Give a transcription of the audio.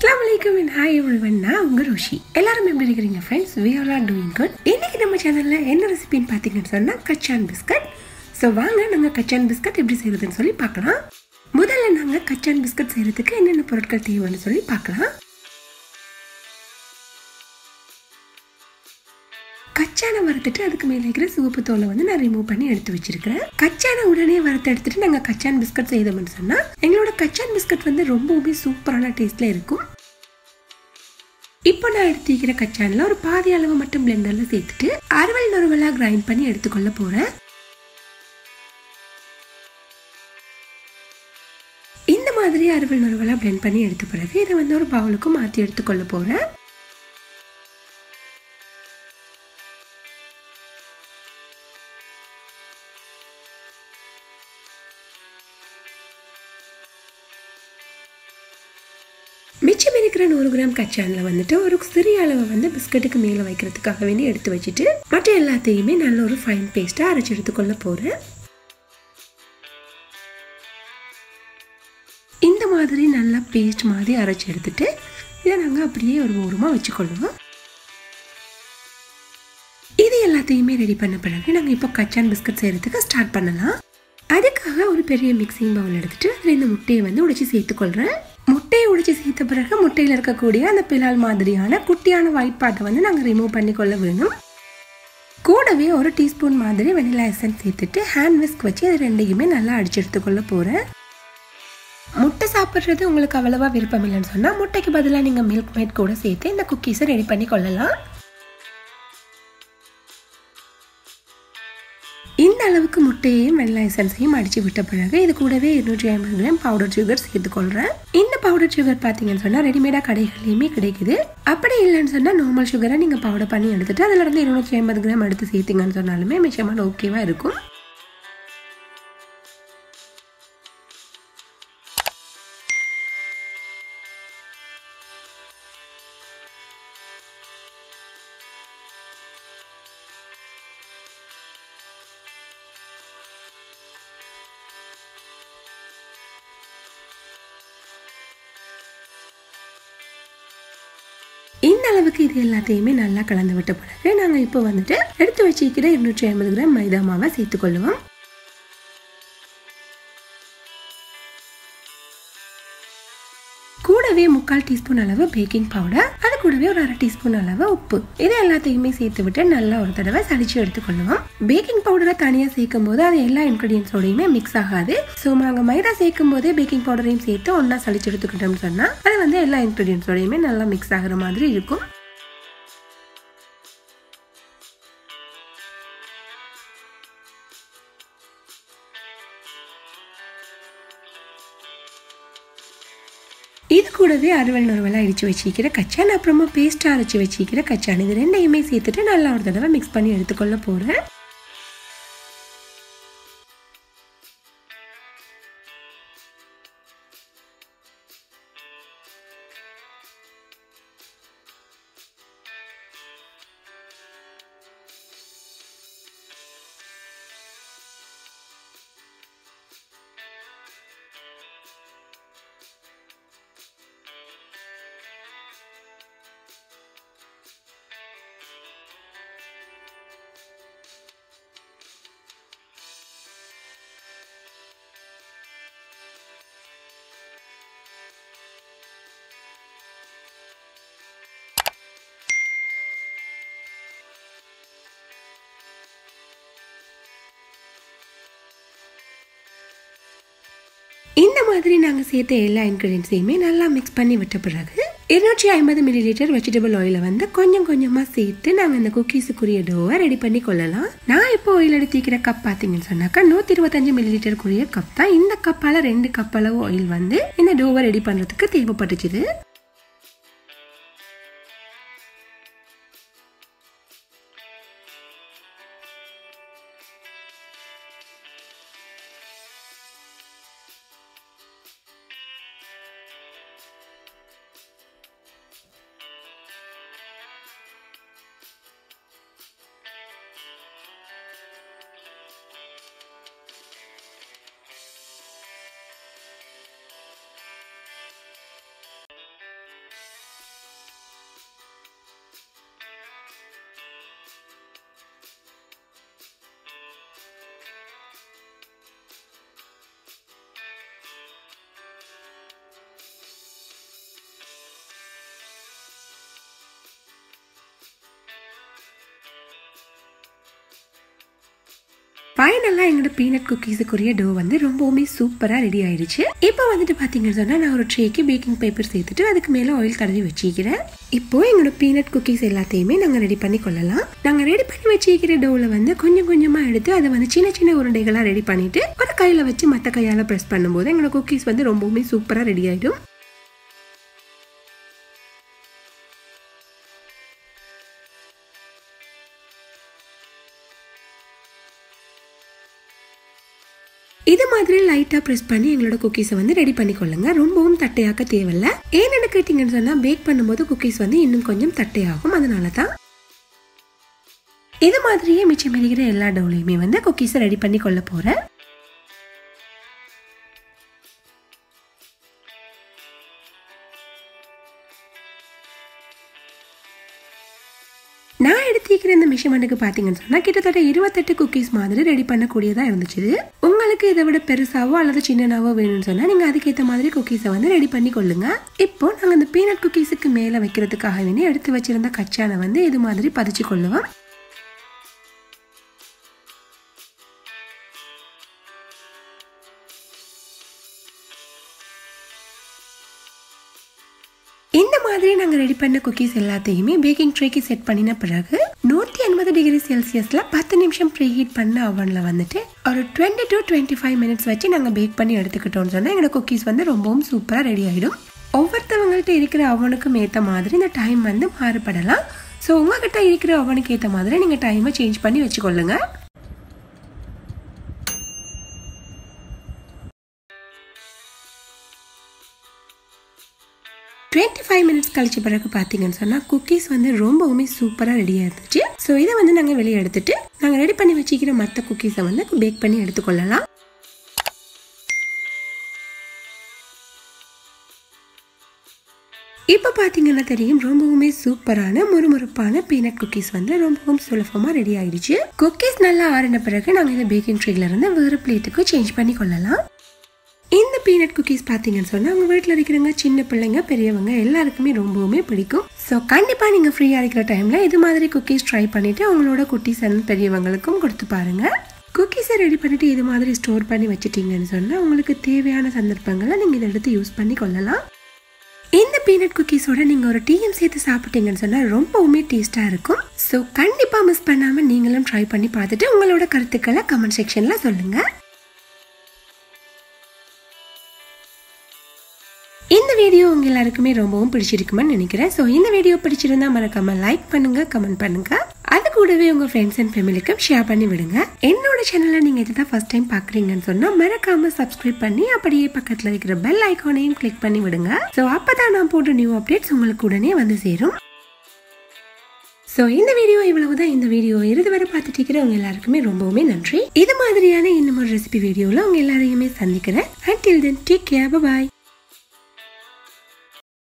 அஸ்லாம் வலைக்கம் and hi everyone நான் உங்க ரோஷி எல்லாரும் எப்படி இருக்கிறீங்க friends we are are doing good இன்னைக்கு நம்ம சேனல்ல என்ன ரெசிபின்னு பார்த்தீங்கன்னு சொன்னா கச்சான் பிஸ்கட் ஸோ வாங்க நாங்கள் கச்சான் பிஸ்கட் எப்படி செய்யறதுன்னு சொல்லி பார்க்கலாம் முதல்ல நாங்கள் கச்சான் பிஸ்கட் செய்யறதுக்கு என்னென்ன பொருட்கள் தேவைன்னு சொல்லி பார்க்கலாம் கச்சானை வறுத்துட்டு அதுக்கு மேலே இருக்கிற சிவப்பு தோலை வந்து நான் ரிமூவ் பண்ணி எடுத்து வச்சிருக்கிறேன் கச்சானை உடனே வறுத்து எடுத்துட்டு நாங்கள் கச்சான் பிஸ்கட் செய்தோம்னு சொன்னா எங்களோட கச்சான் பிஸ்கட் வந்து ரொம்பவுமே சூப்பரான டேஸ்ட்ல இருக்கும் இப்போ நான் எடுத்துக்கிற கச்சானில் ஒரு பாதி அளவு மட்டும் பிளெண்டர்ல சேர்த்துட்டு அறுவல் நறுவலா கிரைண்ட் பண்ணி எடுத்துக்கொள்ள போறேன் இந்த மாதிரி அறுவல் நறுவலா பிளெண்ட் பண்ணி எடுத்த பிறகு இதை வந்து ஒரு பவுலுக்கு மாற்றி எடுத்துக்கொள்ள போறேன் மிச்சம் இருக்கிற நூறு கிராம் கச்சானில் வந்துட்டு ஒரு சிறிய அளவை வந்து பிஸ்கட்டுக்கு மேலே வைக்கிறதுக்காக வேண்டி எடுத்து வச்சுட்டு மற்ற எல்லாத்தையுமே நல்ல ஒரு ஃபைன் பேஸ்ட்டாக அரைச்சி எடுத்துக்கொள்ள போகிறேன் இந்த மாதிரி நல்லா பேஸ்ட் மாதிரி அரைச்சி எடுத்துட்டு இதை நாங்கள் அப்படியே ஒரு ஓரமாக வச்சுக்கொள்ளுவோம் இது எல்லாத்தையுமே ரெடி பண்ண பிறகு நாங்கள் இப்போ கச்சான் பிஸ்கட் செய்கிறதுக்கு ஸ்டார்ட் பண்ணலாம் அதுக்காக ஒரு பெரிய மிக்சிங் பவுல் எடுத்துட்டு அதில் இந்த முட்டையை வந்து உடைச்சி சேர்த்துக்கொள்கிறேன் முட்டையை உடைச்சி சேர்த்த பிறகு முட்டையில் இருக்கக்கூடிய அந்த பிலால் மாதிரியான குட்டியான ஒயிட் பாட்டை வந்து நாங்கள் ரிமூவ் பண்ணி கொள்ள வேணும் கூடவே ஒரு டீஸ்பூன் மாதிரி வெனிலா எசன்ஸ் சேர்த்துட்டு ஹேண்ட் விஸ்க் வச்சு அது ரெண்டையுமே நல்லா அடிச்சு எடுத்துக்கொள்ள போகிறேன் முட்டை சாப்பிட்றது உங்களுக்கு அவ்வளவா விருப்பம் இல்லைன்னு சொன்னால் முட்டைக்கு பதிலாக நீங்கள் மில்க் மேட் கூட சேர்த்து இந்த குக்கீஸை ரெடி பண்ணி கொள்ளலாம் இந்த அளவுக்கு முட்டையையும் வெள்ளை எசன்ஸையும் அடித்து விட்ட பிறகு இது கூடவே இருநூற்றி ஐம்பது கிராம் பவுடர் சுகர் சேர்த்துக்கொள்கிறேன் இந்த பவுடர் சுகர் பார்த்தீங்கன்னு சொன்னால் ரெடிமேடாக கடைகள்லையுமே கிடைக்குது அப்படி இல்லைன்னு சொன்னால் நார்மல் சுகரை நீங்கள் பவுடர் பண்ணி எடுத்துட்டு அதில் இருந்து இருநூற்றி ஐம்பது கிராம் எடுத்து சேர்த்திங்கன்னு சொன்னாலுமே மிஷமான ஓகேவாக இருக்கும் இந்த அளவுக்கு இது எல்லாத்தையுமே நல்லா கலந்து விட்ட பிறகு நாங்கள் இப்போ வந்துட்டு எடுத்து வச்சிருக்கிற இருநூற்றி ஐம்பது கிராம் மைதா மாவை சேர்த்துக்கொள்ளுவோம் கூடவே முக்கால் டீஸ்பூன் அளவு பேக்கிங் பவுடர் அது கூடவே ஒரு அரை டீஸ்பூன் அளவு உப்பு இது எல்லாத்தையுமே சேர்த்து விட்டு நல்லா ஒரு தடவை சளிச்சு எடுத்துக்கொள்ளுவோம் பேக்கிங் பவுடரை தனியாக சேர்க்கும் போது அது எல்லா இன்க்ரீடியன்ஸோடையுமே மிக்ஸ் ஆகாது ஸோ நாங்கள் மைதா சேர்க்கும் போதே பேக்கிங் பவுடரையும் சேர்த்து ஒன்றா சளிச்சு எடுத்துக்கிட்டோம்னு சொன்னால் அது வந்து எல்லா இன்க்ரீடியன்ஸோடையுமே நல்லா மிக்ஸ் ஆகிற மாதிரி இருக்கும் இது கூடவே அறுவல் நறுவலாக அடித்து வச்சிக்கிற கச்சான் அப்புறமா பேஸ்ட்டாக அரைச்சி வச்சிக்கிற கச்சான் இது ரெண்டையுமே சேர்த்துட்டு நல்லா ஒரு தடவை மிக்ஸ் பண்ணி எடுத்துக்கொள்ள போகிறேன் இந்த மாதிரி நாங்கள் சேர்த்த எல்லா இன்க்ரீடியன்ஸையுமே நல்லா மிக்ஸ் பண்ணி விட்ட பிறகு இருநூற்றி ஐம்பது மில்லி லிட்டர் வெஜிடபிள் ஆயிலை வந்து கொஞ்சம் கொஞ்சமாக சேர்த்து நாங்கள் இந்த குக்கீஸுக்குரிய டோவை ரெடி பண்ணி கொள்ளலாம் நான் இப்போ ஆயில் எடுத்திக்கிற கப் பார்த்தீங்கன்னு சொன்னாக்கா நூற்றி இருபத்தஞ்சு மில்லி லிட்டருக்குரிய கப் தான் இந்த கப்பால் ரெண்டு கப் அளவு ஆயில் வந்து இந்த டோவை ரெடி பண்ணுறதுக்கு தேவைப்பட்டுச்சுது ஃபைனலாக எங்களோட பீனட் குக்கீஸுக்குரிய டோ வந்து ரொம்பவுமே சூப்பராக ரெடி ஆயிடுச்சு இப்போ வந்துட்டு பார்த்தீங்கன்னு சொன்னால் நான் ஒரு ட்ரேக்கு பேக்கிங் பேப்பர் சேர்த்துட்டு அதுக்கு மேலே ஆயில் தடவி வச்சிக்கிறேன் இப்போ எங்களோட பீனட் குக்கீஸ் எல்லாத்தையுமே நாங்கள் ரெடி பண்ணி கொள்ளலாம் நாங்கள் ரெடி பண்ணி வச்சிருக்கிற டோவில் வந்து கொஞ்சம் கொஞ்சமாக எடுத்து அதை வந்து சின்ன சின்ன உருண்டைகளாக ரெடி பண்ணிட்டு ஒரு கையில் வச்சு மற்ற கையால் ப்ரெஸ் பண்ணும்போது எங்களோட குக்கீஸ் வந்து ரொம்பவுமே சூப்பராக ரெடி ஆகிடும் இது மாதிரி லைட்டாக ப்ரெஸ் பண்ணி எங்களோட குக்கீஸை வந்து ரெடி பண்ணிக்கொள்ளுங்க ரொம்பவும் தட்டையாக்க தேவையில்ல ஏன்னு கேட்டிங்கன்னு சொன்னால் பேக் பண்ணும்போது குக்கீஸ் வந்து இன்னும் கொஞ்சம் தட்டையாகும் அதனால தான் இது மாதிரியே மிச்சம் இருக்கிற எல்லா டவுலையுமே வந்து குக்கீஸை ரெடி பண்ணி கொள்ள போகிறேன் நான் எடுத்திருக்கிற இந்த மெஷர்மெண்ட்டுக்கு பார்த்தீங்கன்னு சொன்னால் கிட்டத்தட்ட இருபத்தெட்டு குக்கீஸ் மாதிரி ரெடி பண்ணக்கூடியதாக இருந்துச்சு உங்களுக்கு இதை விட பெருசாவோ அல்லது சின்னனாவோ வேணும்னு சொன்னால் நீங்கள் அதுக்கேற்ற மாதிரி குக்கீஸை வந்து ரெடி பண்ணி கொள்ளுங்க இப்போ நாங்கள் இந்த பீனட் குக்கீஸுக்கு மேலே வைக்கிறதுக்காக வேண்டி எடுத்து வச்சிருந்த கச்சானை வந்து இது மாதிரி பதிச்சு கொள்ளுவோம் இந்த மாதிரி நாங்கள் ரெடி பண்ண குக்கீஸ் எல்லாத்தையுமே பேக்கிங் ட்ரேக்கு செட் பண்ணின பிறகு நூற்றி எண்பது டிகிரி செல்சியஸில் பத்து நிமிஷம் ப்ரீ ஹீட் பண்ண அவனில் வந்துட்டு ஒரு twenty to twenty five minutes வச்சு நாங்கள் பேக் பண்ணி எடுத்துக்கிட்டோம்னு சொன்னால் எங்களோட குக்கீஸ் வந்து ரொம்பவும் சூப்பராக ரெடி ஆகிடும் ஒவ்வொருத்தவங்கள்ட்ட இருக்கிற அவனுக்கும் ஏற்ற மாதிரி இந்த டைம் வந்து மாறுபடலாம் ஸோ உங்ககிட்ட இருக்கிற அவனுக்கு ஏற்ற மாதிரி நீங்கள் டைமை சேஞ்ச் பண்ணி வச்சுக்கொள்ளுங்க டுவெண்ட்டி ஃபைவ் மினிட்ஸ் கழிச்ச பிறகு பார்த்தீங்கன்னு சொன்னால் குக்கீஸ் வந்து ரொம்பவுமே சூப்பராக ரெடியாக இருந்துச்சு ஸோ இதை வந்து நாங்கள் வெளியே எடுத்துட்டு நாங்கள் ரெடி பண்ணி வச்சுக்கிற மற்ற குக்கீஸை வந்து பேக் பண்ணி எடுத்துக்கொள்ளலாம் இப்போ பார்த்தீங்கன்னா தெரியும் ரொம்பவுமே சூப்பரான முறுமுறுப்பான பீனட் குக்கீஸ் வந்து ரொம்பவும் சுலபமாக ரெடி ஆயிடுச்சு குக்கீஸ் நல்லா ஆறின பிறகு நாங்கள் இதை பேக்கிங் ட்ரேல இருந்து வேறு பிளேட்டுக்கு சேஞ்ச் பண்ணி கொள்ளலாம் இந்த பீனட் குக்கீஸ் பார்த்தீங்கன்னு சொன்னால் உங்கள் வீட்டில் இருக்கிறவங்க சின்ன பிள்ளைங்க பெரியவங்க எல்லாருக்குமே ரொம்பவுமே பிடிக்கும் ஸோ கண்டிப்பாக நீங்கள் ஃப்ரீயாக இருக்கிற டைமில் இது மாதிரி குக்கீஸ் ட்ரை பண்ணிவிட்டு உங்களோட குட்டீஸ் அண்ட் பெரியவங்களுக்கும் கொடுத்து பாருங்கள் குக்கீஸை ரெடி பண்ணிவிட்டு இது மாதிரி ஸ்டோர் பண்ணி வச்சுட்டீங்கன்னு சொன்னால் உங்களுக்கு தேவையான சந்தர்ப்பங்களை நீங்கள் இதை எடுத்து யூஸ் பண்ணி கொள்ளலாம் இந்த பீனட் குக்கீஸோட நீங்கள் ஒரு டீயும் சேர்த்து சாப்பிட்டீங்கன்னு சொன்னால் ரொம்பவுமே டேஸ்ட்டாக இருக்கும் ஸோ கண்டிப்பாக மிஸ் பண்ணாமல் நீங்களும் ட்ரை பண்ணி பார்த்துட்டு உங்களோட கருத்துக்களை கமெண்ட் செக்ஷனில் சொல்லுங்கள் இந்த வீடியோ உங்க எல்லாருக்குமே ரொம்பவும் பிடிச்சிருக்குமென்னு நினைக்கிறேன் ஸோ இந்த வீடியோ பிடிச்சிருந்தா மறக்காம லைக் பண்ணுங்க கமெண்ட் பண்ணுங்க அது கூடவே உங்க ஃப்ரெண்ட்ஸ் அண்ட் ஃபேமிலிக்கும் ஷேர் பண்ணி விடுங்க என்னோட சேனலை நீங்க இதுதான் ஃபர்ஸ்ட் டைம் பாக்குறீங்கன்னு சொன்னா மறக்காம சப்ஸ்கிரைப் பண்ணி அப்படியே பக்கத்துல இருக்கிற பெல் ஐக்கானையும் கிளிக் பண்ணி விடுங்க ஸோ அப்பதான் நான் போடுற நியூ அப்டேட்ஸ் உங்களுக்கு உடனே வந்து சேரும் ஸோ இந்த வீடியோ இவ்வளவுதான் இந்த வீடியோ இறுதி வரை பார்த்துட்டு இருக்கிறவங்க எல்லாருக்குமே ரொம்பவுமே நன்றி இது மாதிரியான இன்னும் ஒரு ரெசிபி வீடியோவில் உங்க எல்லாரையுமே சந்திக்கிறேன் அண்டில் தென் டேக் கேர் பாய்